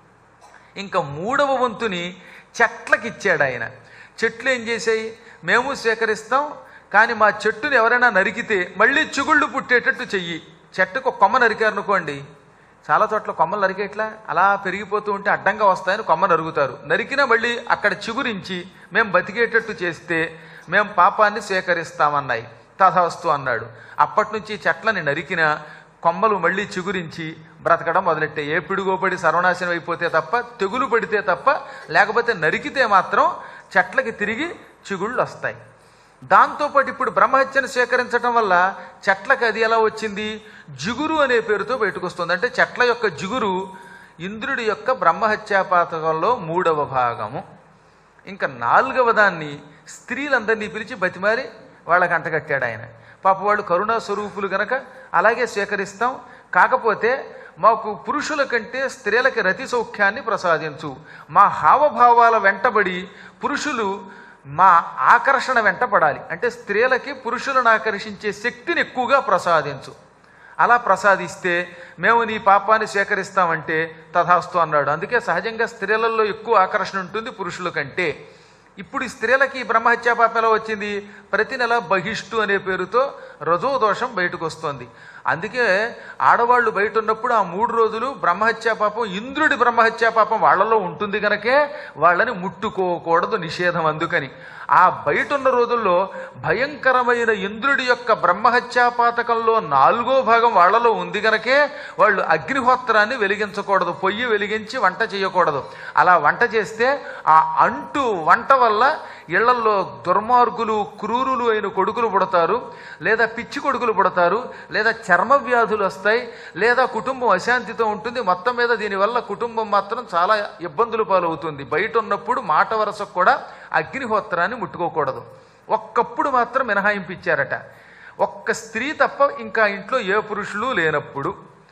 ఇంకా మూడవ వంతుని చెట్లకి ఇచ్చాడు ఆయన చెట్లు ఏం చేసాయి మేము స్వీకరిస్తాం కానీ మా చెట్టుని ఎవరైనా నరికితే మళ్ళీ చిగుళ్ళు పుట్టేటట్టు చెయ్యి చెట్టుకు ఒక కొమ్మ నరికారనుకోండి చాలా చోట్ల కొమ్మలు నరికేట్లా అలా పెరిగిపోతూ ఉంటే అడ్డంగా వస్తాయని కొమ్మ నరుగుతారు నరికినా మళ్ళీ అక్కడ చిగురించి మేము బతికేటట్టు చేస్తే మేము పాపాన్ని స్వీకరిస్తామన్నాయి తథాస్తు అన్నాడు అప్పటి నుంచి చెట్లని నరికిన కొమ్మలు మళ్ళీ చిగురించి బ్రతకడం మొదలెట్టాయి ఏ పిడుగోపడి సర్వనాశనం అయిపోతే తప్ప తెగులు పడితే తప్ప లేకపోతే నరికితే మాత్రం చెట్లకి తిరిగి చిగుళ్ళు వస్తాయి దాంతోపాటు ఇప్పుడు బ్రహ్మహత్యను స్వీకరించడం వల్ల చెట్లకి అది ఎలా వచ్చింది జిగురు అనే పేరుతో బయటకు వస్తుంది అంటే చెట్ల యొక్క జిగురు ఇంద్రుడి యొక్క బ్రహ్మహత్యాపాతకంలో మూడవ భాగము ఇంకా నాలుగవ దాన్ని స్త్రీలందరినీ పిలిచి బతిమారి వాళ్ళకి అంటగట్టాడు ఆయన పాప వాళ్ళు కరుణా స్వరూపులు గనక అలాగే స్వీకరిస్తాం కాకపోతే మాకు పురుషుల కంటే స్త్రీలకి రతి సౌఖ్యాన్ని ప్రసాదించు మా హావభావాల వెంటబడి పురుషులు మా ఆకర్షణ వెంటపడాలి అంటే స్త్రీలకి పురుషులను ఆకర్షించే శక్తిని ఎక్కువగా ప్రసాదించు అలా ప్రసాదిస్తే మేము నీ పాపాన్ని స్వీకరిస్తామంటే తథాస్తు అన్నాడు అందుకే సహజంగా స్త్రీలలో ఎక్కువ ఆకర్షణ ఉంటుంది పురుషుల కంటే ఇప్పుడు ఈ స్త్రీలకి ఈ బ్రహ్మహత్యా పాపం ఎలా వచ్చింది ప్రతి నెల బహిష్టు అనే పేరుతో రజో దోషం బయటకు వస్తుంది అందుకే ఆడవాళ్ళు బయట ఉన్నప్పుడు ఆ మూడు రోజులు బ్రహ్మహత్యా పాపం ఇంద్రుడి బ్రహ్మహత్యా పాపం వాళ్ళలో ఉంటుంది కనుకే వాళ్ళని ముట్టుకోకూడదు నిషేధం అందుకని ఆ బయట ఉన్న రోజుల్లో భయంకరమైన ఇంద్రుడి యొక్క బ్రహ్మహత్యా పాతకంలో నాలుగో భాగం వాళ్ళలో ఉంది గనకే వాళ్ళు అగ్నిహోత్రాన్ని వెలిగించకూడదు పొయ్యి వెలిగించి వంట చేయకూడదు అలా వంట చేస్తే ఆ అంటు వంట వల్ల ఇళ్లల్లో దుర్మార్గులు క్రూరులు అయిన కొడుకులు పుడతారు లేదా పిచ్చి కొడుకులు పుడతారు లేదా చర్మ వ్యాధులు వస్తాయి లేదా కుటుంబం అశాంతితో ఉంటుంది మొత్తం మీద దీనివల్ల కుటుంబం మాత్రం చాలా ఇబ్బందులు పాలవుతుంది బయట ఉన్నప్పుడు మాట వరసకు కూడా అగ్నిహోత్రాన్ని ముట్టుకోకూడదు ఒక్కప్పుడు మాత్రం మినహాయింపు ఇచ్చారట ఒక్క స్త్రీ తప్ప ఇంకా ఇంట్లో ఏ పురుషులు లేనప్పుడు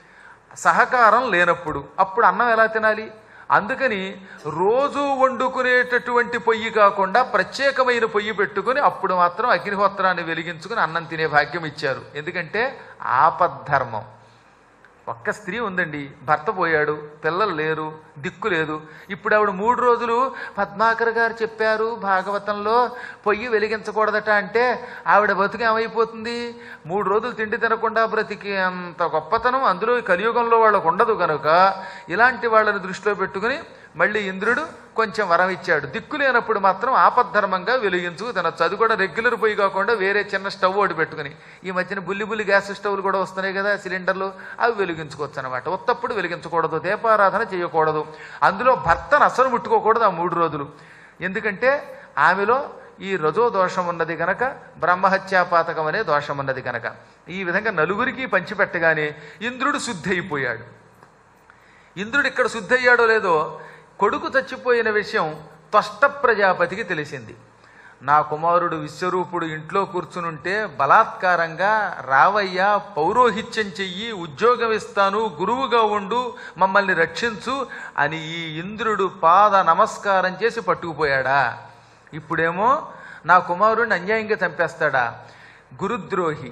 సహకారం లేనప్పుడు అప్పుడు అన్నం ఎలా తినాలి అందుకని రోజు వండుకునేటటువంటి పొయ్యి కాకుండా ప్రత్యేకమైన పొయ్యి పెట్టుకుని అప్పుడు మాత్రం అగ్నిహోత్రాన్ని వెలిగించుకుని అన్నం తినే భాగ్యం ఇచ్చారు ఎందుకంటే ఆపద్ధర్మం ఒక్క స్త్రీ ఉందండి భర్త పోయాడు పిల్లలు లేరు దిక్కు లేదు ఇప్పుడు ఆవిడ మూడు రోజులు పద్మాకర్ గారు చెప్పారు భాగవతంలో పొయ్యి వెలిగించకూడదట అంటే ఆవిడ బతుకు ఏమైపోతుంది మూడు రోజులు తిండి తినకుండా బ్రతికి అంత గొప్పతనం అందులో ఈ కలియుగంలో వాళ్ళకు ఉండదు కనుక ఇలాంటి వాళ్ళని దృష్టిలో పెట్టుకుని మళ్ళీ ఇంద్రుడు కొంచెం వరం ఇచ్చాడు దిక్కు లేనప్పుడు మాత్రం ఆపద్ధర్మంగా వెలిగించుకు తినచ్చు అది కూడా రెగ్యులర్ పొయ్యి కాకుండా వేరే చిన్న స్టవ్ ఒకటి పెట్టుకుని ఈ మధ్యన బుల్లి బుల్లి గ్యాస్ స్టవ్లు కూడా వస్తున్నాయి కదా సిలిండర్లు అవి వెలిగించుకోవచ్చు అనమాట ఉత్తప్పుడు వెలిగించకూడదు దీపారాధన చేయకూడదు అందులో భర్తను అసలు ముట్టుకోకూడదు ఆ మూడు రోజులు ఎందుకంటే ఆమెలో ఈ రజో దోషం ఉన్నది గనక బ్రహ్మహత్యాపాతకం అనే దోషం ఉన్నది గనక ఈ విధంగా నలుగురికి పంచిపెట్టగానే ఇంద్రుడు శుద్ధి అయిపోయాడు ఇంద్రుడు ఇక్కడ శుద్ధి అయ్యాడో లేదో కొడుకు చచ్చిపోయిన విషయం త్వష్ట ప్రజాపతికి తెలిసింది నా కుమారుడు విశ్వరూపుడు ఇంట్లో కూర్చునుంటే బలాత్కారంగా రావయ్య పౌరోహిత్యం చెయ్యి ఉద్యోగం ఇస్తాను గురువుగా ఉండు మమ్మల్ని రక్షించు అని ఈ ఇంద్రుడు పాద నమస్కారం చేసి పట్టుకుపోయాడా ఇప్పుడేమో నా కుమారుడిని అన్యాయంగా చంపేస్తాడా గురుద్రోహి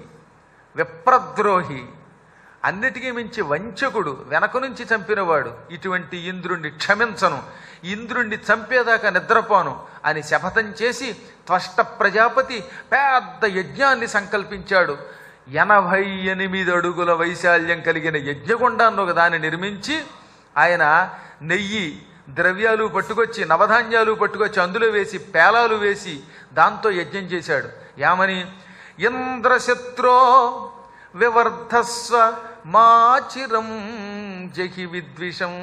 విప్రద్రోహి అన్నిటికీ మించి వంచకుడు వెనక నుంచి చంపినవాడు ఇటువంటి ఇంద్రుణ్ణి క్షమించను ఇంద్రుణ్ణి చంపేదాకా నిద్రపోను అని శపథం చేసి త్వష్ట ప్రజాపతి పెద్ద యజ్ఞాన్ని సంకల్పించాడు ఎనభై ఎనిమిది అడుగుల వైశాల్యం కలిగిన యజ్ఞగుండాన్ని ఒక దాన్ని నిర్మించి ఆయన నెయ్యి ద్రవ్యాలు పట్టుకొచ్చి నవధాన్యాలు పట్టుకొచ్చి అందులో వేసి పేలాలు వేసి దాంతో యజ్ఞం చేశాడు యామని ఇంద్రశత్రో వివర్ధస్వ మాచిరం జహి విద్విషం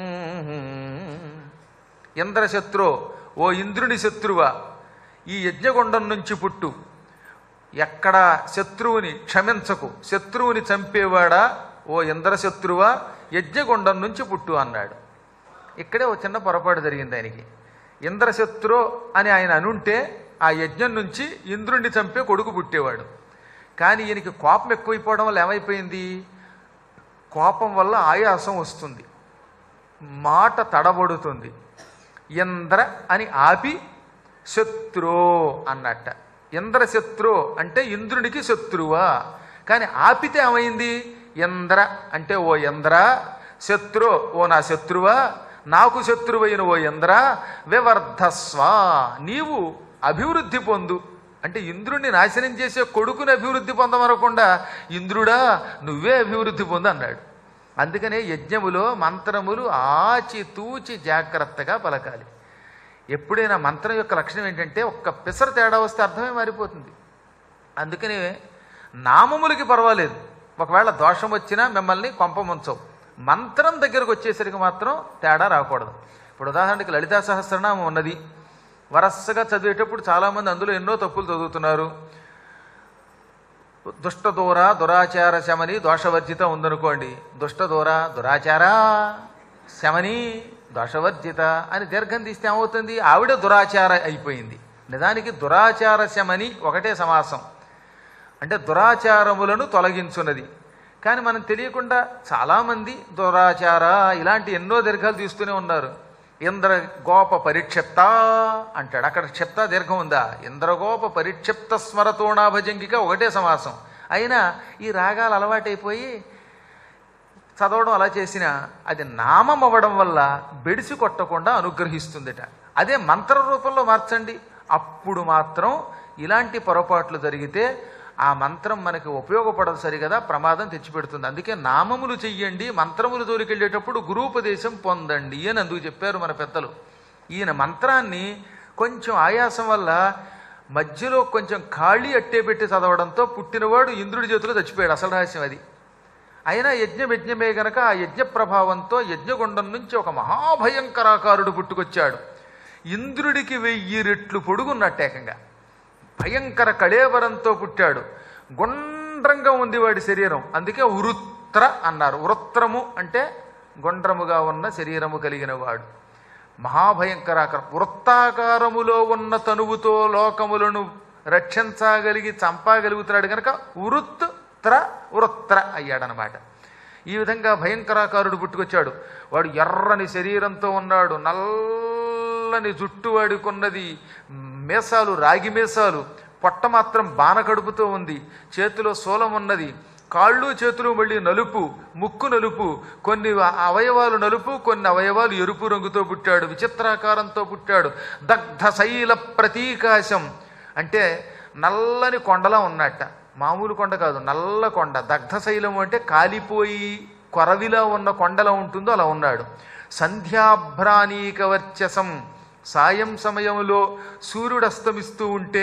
ఇంద్రశత్రో ఓ ఇంద్రుని శత్రువా ఈ యజ్ఞగుండం నుంచి పుట్టు ఎక్కడ శత్రువుని క్షమించకు శత్రువుని చంపేవాడా ఓ ఇంద్రశత్రువా యజ్ఞగుండం నుంచి పుట్టు అన్నాడు ఇక్కడే ఒక చిన్న పొరపాటు జరిగింది ఆయనకి ఇంద్రశత్రు అని ఆయన అనుంటే ఆ యజ్ఞం నుంచి ఇంద్రుణ్ణి చంపే కొడుకు పుట్టేవాడు కానీ ఈయనకి కోపం ఎక్కువైపోవడం వల్ల ఏమైపోయింది కోపం వల్ల ఆయాసం వస్తుంది మాట తడబడుతుంది ఇంద్ర అని ఆపి శత్రు అన్నట్ట ఇంద్రశత్రు అంటే ఇంద్రునికి శత్రువా కానీ ఆపితే ఏమైంది ఇంద్ర అంటే ఓ ఇంద్ర శత్రు ఓ నా శత్రువా నాకు శత్రువైన ఓ ఇంద్ర వివర్ధస్వ నీవు అభివృద్ధి పొందు అంటే ఇంద్రుణ్ణి నాశనం చేసే కొడుకుని అభివృద్ధి పొందమనకుండా ఇంద్రుడా నువ్వే అభివృద్ధి పొందు అన్నాడు అందుకనే యజ్ఞములో మంత్రములు ఆచి తూచి జాగ్రత్తగా పలకాలి ఎప్పుడైనా మంత్రం యొక్క లక్షణం ఏంటంటే ఒక్క పిసర తేడా వస్తే అర్థమే మారిపోతుంది అందుకనే నామములకి పర్వాలేదు ఒకవేళ దోషం వచ్చినా మిమ్మల్ని కొంపముంచవు మంత్రం దగ్గరకు వచ్చేసరికి మాత్రం తేడా రాకూడదు ఇప్పుడు ఉదాహరణకి లలితా సహస్రనామం ఉన్నది వరసగా చదివేటప్పుడు చాలామంది అందులో ఎన్నో తప్పులు చదువుతున్నారు దుష్టదూర దురాచార శమని దోషవర్జిత ఉందనుకోండి దుష్టదూర దురాచార శమని దోషవర్జిత అని దీర్ఘం తీస్తే ఏమవుతుంది ఆవిడ దురాచార అయిపోయింది నిజానికి దురాచార శమని ఒకటే సమాసం అంటే దురాచారములను తొలగించున్నది కానీ మనం తెలియకుండా చాలామంది దురాచార ఇలాంటి ఎన్నో దీర్ఘాలు తీస్తూనే ఉన్నారు ఇంద్ర గోప పరిక్షిప్త అంటాడు అక్కడ క్షిప్త దీర్ఘం ఉందా ఇంద్రగోప పరిక్షిప్త స్మరతోణాభజంగిక ఒకటే సమాసం అయినా ఈ రాగాలు అలవాటైపోయి చదవడం అలా చేసినా అది నామం అవ్వడం వల్ల బెడిసి కొట్టకుండా అనుగ్రహిస్తుందిట అదే మంత్ర రూపంలో మార్చండి అప్పుడు మాత్రం ఇలాంటి పొరపాట్లు జరిగితే ఆ మంత్రం మనకి ఉపయోగపడదు సరిగదా ప్రమాదం తెచ్చిపెడుతుంది అందుకే నామములు చెయ్యండి మంత్రములు తోలికెళ్ళేటప్పుడు గురూపదేశం పొందండి అని అందుకు చెప్పారు మన పెద్దలు ఈయన మంత్రాన్ని కొంచెం ఆయాసం వల్ల మధ్యలో కొంచెం ఖాళీ అట్టే పెట్టి చదవడంతో పుట్టినవాడు ఇంద్రుడి చేతిలో చచ్చిపోయాడు అసలు రహస్యం అది అయినా యజ్ఞం యజ్ఞమే గనక ఆ యజ్ఞ ప్రభావంతో యజ్ఞగుండం నుంచి ఒక మహాభయంకరాకారుడు పుట్టుకొచ్చాడు ఇంద్రుడికి వెయ్యి రెట్లు పొడుగున్నట్టు ఏకంగా భయంకర కళేవరంతో పుట్టాడు గుండ్రంగా ఉంది వాడి శరీరం అందుకే వృత్ర అన్నారు వృత్రము అంటే గుండ్రముగా ఉన్న శరీరము కలిగిన వాడు మహాభయంకరాకారం వృత్తాకారములో ఉన్న తనువుతో లోకములను రక్షించగలిగి చంపగలుగుతున్నాడు కనుక వృత్ర వృత్ర అయ్యాడనమాట ఈ విధంగా భయంకరాకారుడు పుట్టుకొచ్చాడు వాడు ఎర్రని శరీరంతో ఉన్నాడు నల్లని జుట్టు వాడుకున్నది మేసాలు రాగి మేసాలు పొట్ట మాత్రం బాన కడుపుతో ఉంది చేతిలో శూలం ఉన్నది కాళ్ళు చేతులు మళ్ళీ నలుపు ముక్కు నలుపు కొన్ని అవయవాలు నలుపు కొన్ని అవయవాలు ఎరుపు రంగుతో పుట్టాడు విచిత్రాకారంతో పుట్టాడు దగ్ధ శైల ప్రతీకాశం అంటే నల్లని కొండలా ఉన్నట్ట మామూలు కొండ కాదు నల్ల కొండ దగ్ధ శైలం అంటే కాలిపోయి కొరవిలా ఉన్న కొండలా ఉంటుందో అలా ఉన్నాడు సంధ్యాభ్రాణీక వర్చసం సాయం సమయంలో సూర్యుడు అస్తమిస్తూ ఉంటే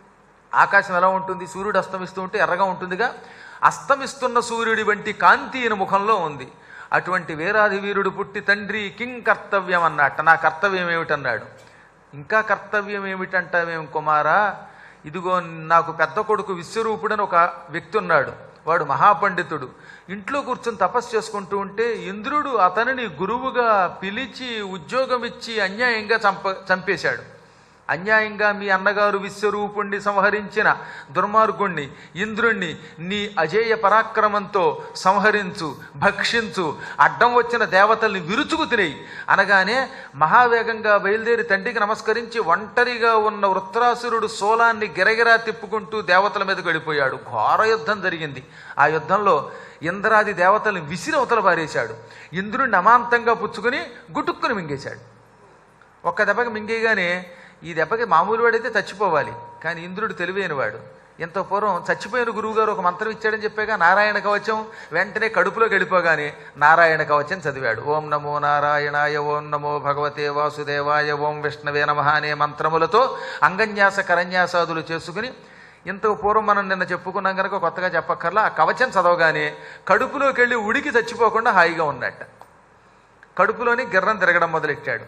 ఆకాశం ఎలా ఉంటుంది సూర్యుడు అస్తమిస్తూ ఉంటే ఎర్రగా ఉంటుందిగా అస్తమిస్తున్న సూర్యుడి వంటి కాంతి ఈయన ముఖంలో ఉంది అటువంటి వీరాధి వీరుడు పుట్టి తండ్రి కింగ్ కర్తవ్యం అన్నట్ట నా కర్తవ్యం ఏమిటన్నాడు ఇంకా కర్తవ్యం ఏమిటంటావేం కుమారా ఇదిగో నాకు పెద్ద కొడుకు విశ్వరూపుడని ఒక వ్యక్తి ఉన్నాడు వాడు మహాపండితుడు ఇంట్లో కూర్చొని తపస్సు చేసుకుంటూ ఉంటే ఇంద్రుడు అతనిని గురువుగా పిలిచి ఉద్యోగం ఇచ్చి అన్యాయంగా చంప చంపేశాడు అన్యాయంగా మీ అన్నగారు విశ్వరూపుణ్ణి సంహరించిన దుర్మార్గుణ్ణి ఇంద్రుణ్ణి నీ అజేయ పరాక్రమంతో సంహరించు భక్షించు అడ్డం వచ్చిన దేవతల్ని విరుచుకు తినేయి అనగానే మహావేగంగా బయలుదేరి తండ్రికి నమస్కరించి ఒంటరిగా ఉన్న వృత్రాసురుడు సోలాన్ని గిరగిరా తిప్పుకుంటూ దేవతల మీదకి వెళ్ళిపోయాడు ఘోర యుద్ధం జరిగింది ఆ యుద్ధంలో ఇంద్రాది దేవతల్ని విసిరవతల పారేశాడు ఇంద్రుడిని అమాంతంగా పుచ్చుకుని గుటుక్కుని మింగేశాడు ఒక్క దెబ్బకి మింగేయగానే ఈ దెబ్బకి మామూలు వాడైతే చచ్చిపోవాలి కానీ ఇంద్రుడు తెలివైనవాడు ఎంతో పూర్వం చచ్చిపోయిన గురువుగారు ఒక మంత్రం ఇచ్చాడని చెప్పాగా నారాయణ కవచం వెంటనే కడుపులోకి వెళ్ళిపోగానే నారాయణ కవచం చదివాడు ఓం నమో నారాయణాయ ఓం నమో భగవతే వాసుదేవాయ ఓం విష్ణవే నమ అనే మంత్రములతో అంగన్యాస కరన్యాసాదులు చేసుకుని ఇంతకు పూర్వం మనం నిన్న చెప్పుకున్నాం కనుక కొత్తగా చెప్పక్కర్లా ఆ కవచం చదవగానే కడుపులోకి వెళ్ళి ఉడికి చచ్చిపోకుండా హాయిగా ఉన్నట్ట కడుపులోని గిర్రం తిరగడం మొదలెట్టాడు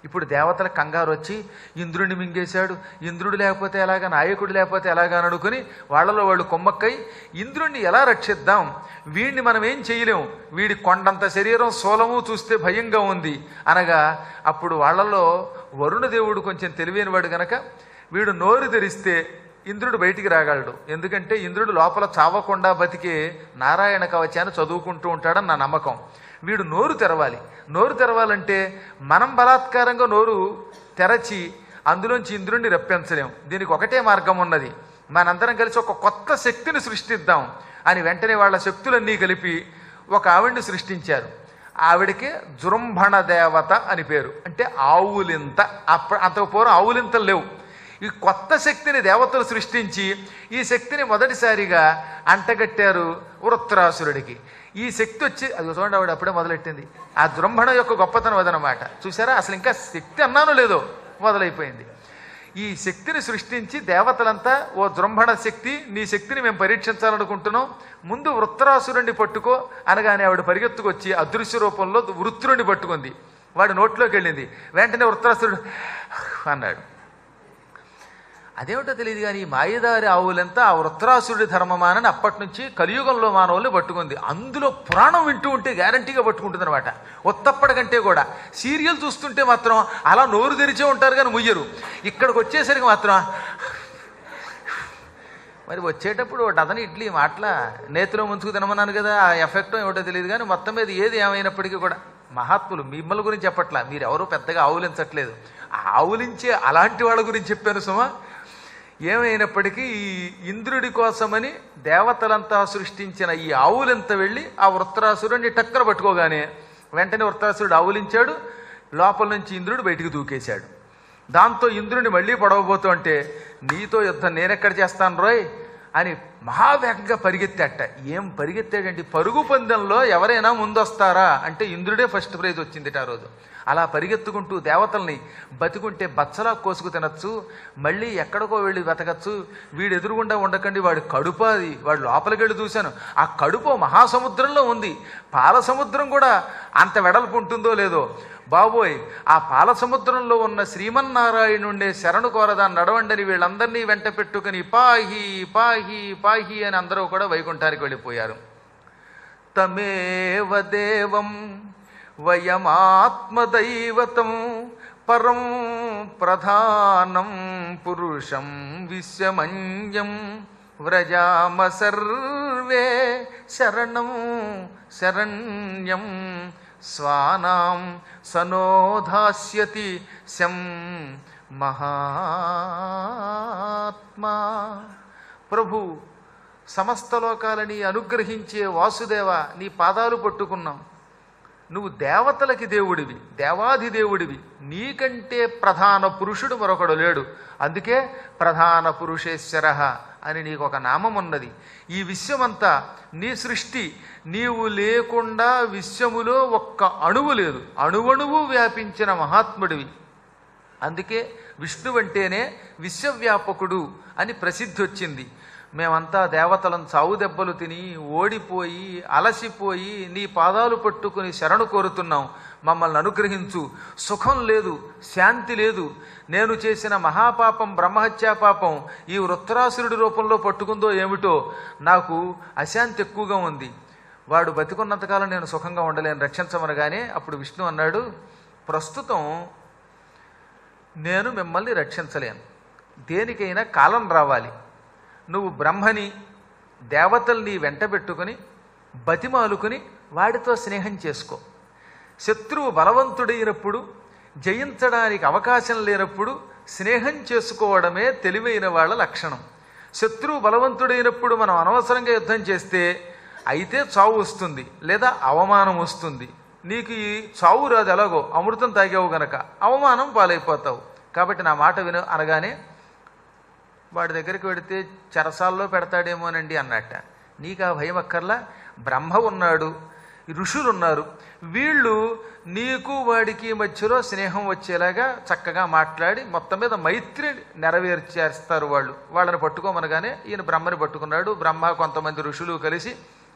ఇప్పుడు దేవతల కంగారు వచ్చి ఇంద్రుడిని మింగేశాడు ఇంద్రుడు లేకపోతే ఎలాగా నాయకుడు లేకపోతే ఎలాగా అని అనుకుని వాళ్ళలో వాళ్ళు కొమ్మక్కై ఇంద్రుణ్ణి ఎలా రక్షిద్దాం వీడిని మనం ఏం చేయలేం వీడి కొండంత శరీరం సోలము చూస్తే భయంగా ఉంది అనగా అప్పుడు వాళ్ళలో వరుణదేవుడు కొంచెం తెలివైనవాడు గనక వీడు నోరు తెరిస్తే ఇంద్రుడు బయటికి రాగలడు ఎందుకంటే ఇంద్రుడు లోపల చావకుండా బతికే నారాయణ కవచాన్ని చదువుకుంటూ ఉంటాడని నా నమ్మకం వీడు నోరు తెరవాలి నోరు తెరవాలంటే మనం బలాత్కారంగా నోరు తెరచి అందులోంచి ఇంద్రుడిని రప్పించలేం దీనికి ఒకటే మార్గం ఉన్నది మనందరం కలిసి ఒక కొత్త శక్తిని సృష్టిద్దాం అని వెంటనే వాళ్ళ శక్తులన్నీ కలిపి ఒక ఆవిడ్ని సృష్టించారు ఆవిడకి జృంభణ దేవత అని పేరు అంటే ఆవులింత అప్ప అంతకు పూర్వం ఆవులింతలు లేవు ఈ కొత్త శక్తిని దేవతలు సృష్టించి ఈ శక్తిని మొదటిసారిగా అంటగట్టారు వృత్రాసురుడికి ఈ శక్తి వచ్చి అది చూడండి ఆవిడ అప్పుడే మొదలెట్టింది ఆ జృంభణ యొక్క గొప్పతనం అదనమాట చూసారా అసలు ఇంకా శక్తి అన్నానో లేదో మొదలైపోయింది ఈ శక్తిని సృష్టించి దేవతలంతా ఓ జృంభణ శక్తి నీ శక్తిని మేము పరీక్షించాలనుకుంటున్నాం ముందు వృత్రాసురుణ్ణి పట్టుకో అనగానే ఆవిడ పరిగెత్తుకొచ్చి అదృశ్య రూపంలో వృత్రుడిని పట్టుకుంది వాడి నోట్లోకి వెళ్ళింది వెంటనే వృత్రాసురుడు అన్నాడు అదేమిటో తెలియదు కానీ ఈ మాయదారి ఆవులంతా ఆ వృత్రాసురుడి ధర్మమానని అప్పటి నుంచి కలియుగంలో మానవుల్ని పట్టుకుంది అందులో పురాణం వింటూ ఉంటే గ్యారంటీగా పట్టుకుంటుంది అనమాట ఒత్తప్పటి కంటే కూడా సీరియల్ చూస్తుంటే మాత్రం అలా నోరు తెరిచే ఉంటారు కానీ ముయ్యరు ఇక్కడికి వచ్చేసరికి మాత్రం మరి వచ్చేటప్పుడు ఒక డజన్ ఇడ్లీ మాటల నేతిలో ముంచుకు తినమన్నాను కదా ఆ ఎఫెక్ట్ ఏమిటో తెలియదు కానీ మొత్తం మీద ఏది ఏమైనప్పటికీ కూడా మహాత్ములు మిమ్మల్ని గురించి చెప్పట్లా మీరు ఎవరో పెద్దగా ఆవులించట్లేదు ఆవులించే అలాంటి వాళ్ళ గురించి చెప్పాను సుమా ఏమైనప్పటికీ ఈ ఇంద్రుడి కోసమని దేవతలంతా సృష్టించిన ఈ ఆవులంతా వెళ్ళి ఆ వృత్రాసురుడిని టక్కన పట్టుకోగానే వెంటనే వృత్రాసురుడు ఆవులించాడు లోపల నుంచి ఇంద్రుడు బయటికి దూకేశాడు దాంతో ఇంద్రుడిని మళ్ళీ పడవబోతూ అంటే నీతో యుద్ధం నేనెక్కడ చేస్తాను రోయ్ అని మహావేగంగా పరిగెత్తాట ఏం పరిగెత్తాడండి పరుగు పందెంలో ఎవరైనా ముందొస్తారా అంటే ఇంద్రుడే ఫస్ట్ ప్రైజ్ వచ్చిందిట ఆ రోజు అలా పరిగెత్తుకుంటూ దేవతల్ని బతికుంటే బచ్చలా కోసుకు తినచ్చు మళ్ళీ ఎక్కడికో వెళ్ళి వెతకచ్చు వీడు ఎదురుగుండా ఉండకండి వాడి కడుపు అది వాడు లోపలికి వెళ్ళి చూశాను ఆ కడుపు మహాసముద్రంలో ఉంది పాల సముద్రం కూడా అంత వెడల్పు ఉంటుందో లేదో బాబోయ్ ఆ పాల సముద్రంలో ఉన్న శ్రీమన్నారాయణుండే శరణు కోరదాన్ని నడవండని వీళ్ళందరినీ వెంట పెట్టుకుని పాహి పాహి పాహి అని అందరూ కూడా వైకుంఠానికి వెళ్ళిపోయారు తమేవ దేవం వయమాత్మదైవతం పరం ప్రధానం పురుషం విశ్వమన్యం వ్రజామ సర్వే శరణం శరణ్యం స్వానాం సనోధాస్యతి శం మహాత్మా ప్రభు సమస్త లోకాలని అనుగ్రహించే వాసుదేవ నీ పాదాలు పట్టుకున్నాం నువ్వు దేవతలకి దేవుడివి దేవాది దేవుడివి నీకంటే ప్రధాన పురుషుడు మరొకడు లేడు అందుకే ప్రధాన పురుషేశ్వర అని నీకు ఒక నామం ఉన్నది ఈ విశ్వమంతా నీ సృష్టి నీవు లేకుండా విశ్వములో ఒక్క అణువు లేదు అణువణువు వ్యాపించిన మహాత్ముడివి అందుకే విష్ణు అంటేనే విశ్వవ్యాపకుడు అని ప్రసిద్ధి వచ్చింది మేమంతా దేవతలను చావు దెబ్బలు తిని ఓడిపోయి అలసిపోయి నీ పాదాలు పట్టుకుని శరణు కోరుతున్నాం మమ్మల్ని అనుగ్రహించు సుఖం లేదు శాంతి లేదు నేను చేసిన మహాపాపం బ్రహ్మహత్యా పాపం ఈ వృత్తరాసురుడి రూపంలో పట్టుకుందో ఏమిటో నాకు అశాంతి ఎక్కువగా ఉంది వాడు బతికున్నంతకాలం నేను సుఖంగా ఉండలేను రక్షించమనగానే అప్పుడు విష్ణు అన్నాడు ప్రస్తుతం నేను మిమ్మల్ని రక్షించలేను దేనికైనా కాలం రావాలి నువ్వు బ్రహ్మని దేవతల్ని వెంట పెట్టుకుని బతిమాలుకుని వాడితో స్నేహం చేసుకో శత్రువు బలవంతుడైనప్పుడు జయించడానికి అవకాశం లేనప్పుడు స్నేహం చేసుకోవడమే తెలివైన వాళ్ళ లక్షణం శత్రువు బలవంతుడైనప్పుడు మనం అనవసరంగా యుద్ధం చేస్తే అయితే చావు వస్తుంది లేదా అవమానం వస్తుంది నీకు ఈ చావు రాదు ఎలాగో అమృతం తాగావు గనక అవమానం పాలైపోతావు కాబట్టి నా మాట విను అనగానే వాడి దగ్గరికి వెడితే చెరసాల్లో పెడతాడేమోనండి అన్నట్ట నీకు ఆ భయం అక్కర్లా బ్రహ్మ ఉన్నాడు ఋషులు ఉన్నారు వీళ్ళు నీకు వాడికి మధ్యలో స్నేహం వచ్చేలాగా చక్కగా మాట్లాడి మొత్తం మీద మైత్రి నెరవేర్చేస్తారు వాళ్ళు వాళ్ళని పట్టుకోమనగానే ఈయన బ్రహ్మని పట్టుకున్నాడు బ్రహ్మ కొంతమంది ఋషులు కలిసి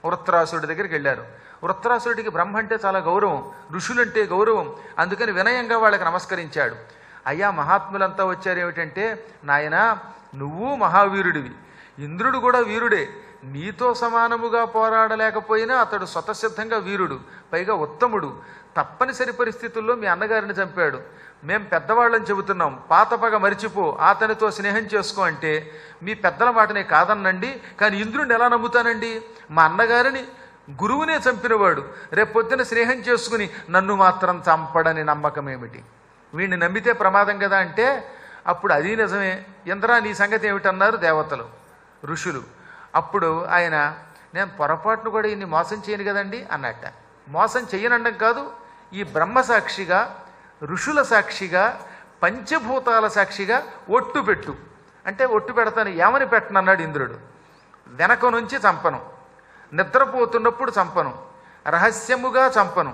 వృత్రాసుడి దగ్గరికి వెళ్ళారు వృత్రాసుడికి బ్రహ్మ అంటే చాలా గౌరవం ఋషులంటే గౌరవం అందుకని వినయంగా వాళ్ళకి నమస్కరించాడు అయ్యా మహాత్ములంతా వచ్చారు ఏమిటంటే నాయనా నువ్వు మహావీరుడివి ఇంద్రుడు కూడా వీరుడే నీతో సమానముగా పోరాడలేకపోయినా అతడు స్వతసిద్ధంగా వీరుడు పైగా ఉత్తముడు తప్పనిసరి పరిస్థితుల్లో మీ అన్నగారిని చంపాడు మేం పెద్దవాళ్ళని చెబుతున్నాం పాత పగ మరిచిపో అతనితో స్నేహం చేసుకో అంటే మీ పెద్దల మాటనే కాదనండి కానీ ఇంద్రుడిని ఎలా నమ్ముతానండి మా అన్నగారిని గురువునే చంపినవాడు రేపొద్దున స్నేహం చేసుకుని నన్ను మాత్రం చంపడని నమ్మకం ఏమిటి వీడిని నమ్మితే ప్రమాదం కదా అంటే అప్పుడు అది నిజమే ఇంద్రా నీ సంగతి ఏమిటన్నారు దేవతలు ఋషులు అప్పుడు ఆయన నేను పొరపాటును కూడా ఇన్ని మోసం చేయను కదండి అన్నట్ట మోసం చెయ్యనండం కాదు ఈ బ్రహ్మ సాక్షిగా ఋషుల సాక్షిగా పంచభూతాల సాక్షిగా ఒట్టు పెట్టు అంటే ఒట్టు పెడతాను ఏమని పెట్టనన్నాడు ఇంద్రుడు వెనక నుంచి చంపను నిద్రపోతున్నప్పుడు చంపను రహస్యముగా చంపను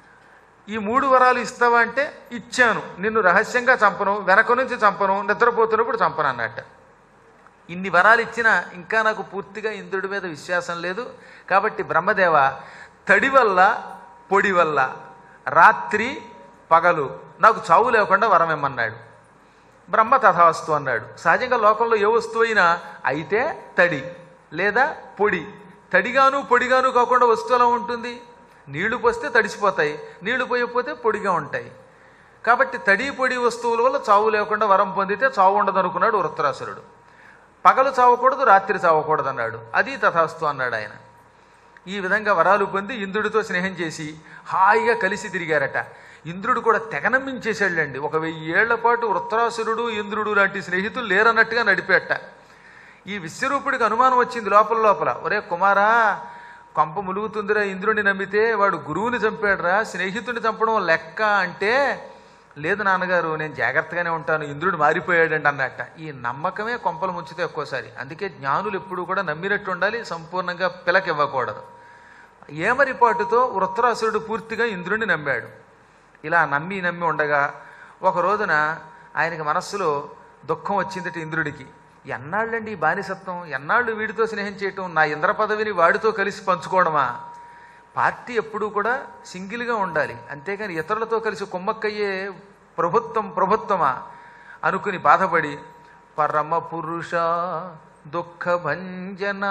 ఈ మూడు వరాలు ఇస్తావా అంటే ఇచ్చాను నిన్ను రహస్యంగా చంపను వెనక నుంచి చంపను నిద్రపోతున్నప్పుడు చంపను అన్నట్ట ఇన్ని వరాలు ఇచ్చినా ఇంకా నాకు పూర్తిగా ఇంద్రుడి మీద విశ్వాసం లేదు కాబట్టి బ్రహ్మదేవ తడి వల్ల పొడి వల్ల రాత్రి పగలు నాకు చావు లేకుండా వరం ఇమ్మన్నాడు బ్రహ్మ తథావస్తు అన్నాడు సహజంగా లోకంలో ఏ వస్తువు అయినా అయితే తడి లేదా పొడి తడిగాను పొడిగాను కాకుండా వస్తువు ఎలా ఉంటుంది నీళ్లు పోస్తే తడిసిపోతాయి నీళ్లు పోయకపోతే పొడిగా ఉంటాయి కాబట్టి తడి పొడి వస్తువుల వల్ల చావు లేకుండా వరం పొందితే చావు ఉండదు అనుకున్నాడు వృత్తరాసురుడు పగలు చావకూడదు రాత్రి చావకూడదు అన్నాడు అది తథాస్తు అన్నాడు ఆయన ఈ విధంగా వరాలు పొంది ఇంద్రుడితో స్నేహం చేసి హాయిగా కలిసి తిరిగారట ఇంద్రుడు కూడా తెగనమ్మించేసాళ్ళండి ఒక వెయ్యి ఏళ్ల పాటు వృత్తరాసురుడు ఇంద్రుడు లాంటి స్నేహితులు లేరన్నట్టుగా నడిపేట ఈ విశ్వరూపుడికి అనుమానం వచ్చింది లోపల లోపల ఒరే కుమారా కొంప ములుగుతుందిరా ఇంద్రుడిని నమ్మితే వాడు గురువుని చంపాడురా స్నేహితుడిని చంపడం లెక్క అంటే లేదు నాన్నగారు నేను జాగ్రత్తగానే ఉంటాను ఇంద్రుడు మారిపోయాడండి అన్నట్ట ఈ నమ్మకమే కొంపలు ముంచితే ఒక్కోసారి అందుకే జ్ఞానులు ఎప్పుడూ కూడా నమ్మినట్టు ఉండాలి సంపూర్ణంగా పిలకివ్వకూడదు ఏమరిపాటుతో వృత్తరాసురుడు పూర్తిగా ఇంద్రుడిని నమ్మాడు ఇలా నమ్మి నమ్మి ఉండగా ఒక రోజున ఆయనకి మనస్సులో దుఃఖం వచ్చిందట ఇంద్రుడికి ఎన్నాళ్ళండి ఈ బానిసత్వం ఎన్నాళ్ళు వీడితో స్నేహం చేయటం నా ఇంద్ర పదవిని వాడితో కలిసి పంచుకోవడమా పార్టీ ఎప్పుడూ కూడా సింగిల్గా ఉండాలి అంతేగాని ఇతరులతో కలిసి కుమ్మక్కయ్యే ప్రభుత్వం ప్రభుత్వమా అనుకుని బాధపడి పరమ పురుష దుఃఖ భంజన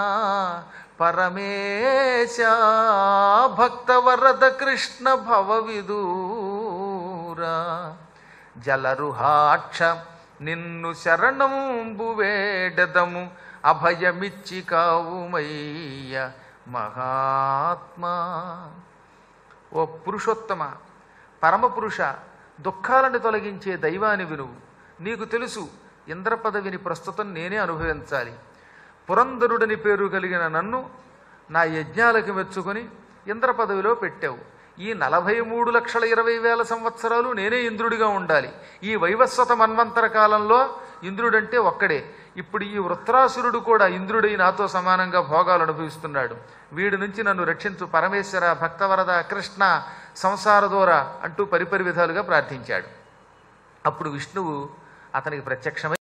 పరమేశ భక్తవరద కృష్ణ భవ విదూరా జలరుహాక్ష నిన్ను శరణంబు వేడదము అభయమిచ్చి కావుమయ్య మహాత్మా ఓ పురుషోత్తమ పరమపురుష దుఃఖాలను తొలగించే దైవానివి నువ్వు నీకు తెలుసు ఇంద్ర పదవిని ప్రస్తుతం నేనే అనుభవించాలి పురంధరుడని పేరు కలిగిన నన్ను నా యజ్ఞాలకు మెచ్చుకొని ఇంద్ర పదవిలో పెట్టావు ఈ నలభై మూడు లక్షల ఇరవై వేల సంవత్సరాలు నేనే ఇంద్రుడిగా ఉండాలి ఈ వైవస్వత మన్వంతర కాలంలో ఇంద్రుడంటే ఒక్కడే ఇప్పుడు ఈ వృత్రాసురుడు కూడా ఇంద్రుడై నాతో సమానంగా భోగాలు అనుభవిస్తున్నాడు వీడి నుంచి నన్ను రక్షించు పరమేశ్వర భక్తవరద కృష్ణ సంసార దూర అంటూ పరిపరి విధాలుగా ప్రార్థించాడు అప్పుడు విష్ణువు అతనికి ప్రత్యక్షమై